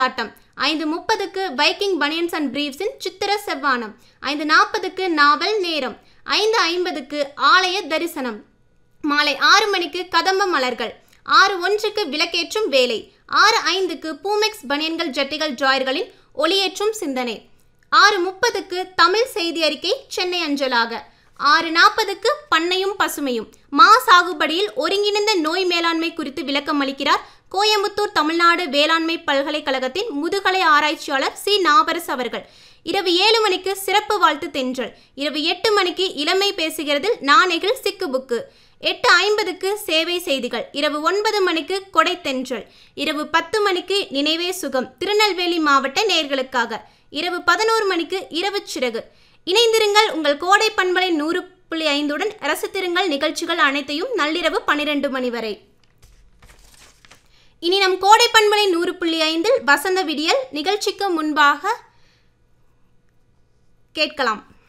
ஆட்டம் ஐந்து முப்பதுக்கு Viking banians and பிரீவ்ஸின் சித்திர செவ்வானம் ஐந்து நாற்பதுக்கு நாவல் நேரம் ஐந்து ஐம்பதுக்கு ஆலய தரிசனம் மாலை ஆறு மணிக்கு கதம்ப மலர்கள் ஆறு ஒன்றுக்கு விளக்கேற்றும் வேலை ஆறு ஐந்துக்கு பூமெக்ஸ் பனியன்கள் ஜட்டிகள் ஜாயர்களின் ஒளியேற்றும் சிந்தனை ஆறு முப்பதுக்கு தமிழ் செய்தி அறிக்கை சென்னை அஞ்சலாக ஆறு நாற்பதுக்கு பண்ணையும் பசுமையும் மா சாகுபடியில் ஒருங்கிணைந்த நோய் மேலாண்மை குறித்து விளக்கம் அளிக்கிறார் கோயம்புத்தூர் தமிழ்நாடு வேளாண்மை பல்கலைக்கழகத்தின் முதுகலை ஆராய்ச்சியாளர் சி நாபரஸ் அவர்கள் இரவு ஏழு மணிக்கு சிறப்பு வாழ்த்து தென்றல் இரவு எட்டு மணிக்கு இளமை பேசுகிறதில் நாணெகில் சிக்கு புக்கு எட்டு ஐம்பதுக்கு சேவை செய்திகள் இரவு ஒன்பது மணிக்கு கொடை தென்றல் இரவு பத்து மணிக்கு நினைவே சுகம் திருநெல்வேலி மாவட்ட நேர்களுக்காக இரவு பதினோரு மணிக்கு இரவு சிறகு இணைந்திருங்கள் உங்கள் கோடை பண்பலை நூறு புள்ளி ஐந்துடன் ரசித்திருங்கள் நிகழ்ச்சிகள் அனைத்தையும் நள்ளிரவு பன்னிரண்டு மணி வரை இனி நம் கோடை பண்பலை நூறு புள்ளி ஐந்தில் வசந்த விடியல் நிகழ்ச்சிக்கு முன்பாக கேட்கலாம்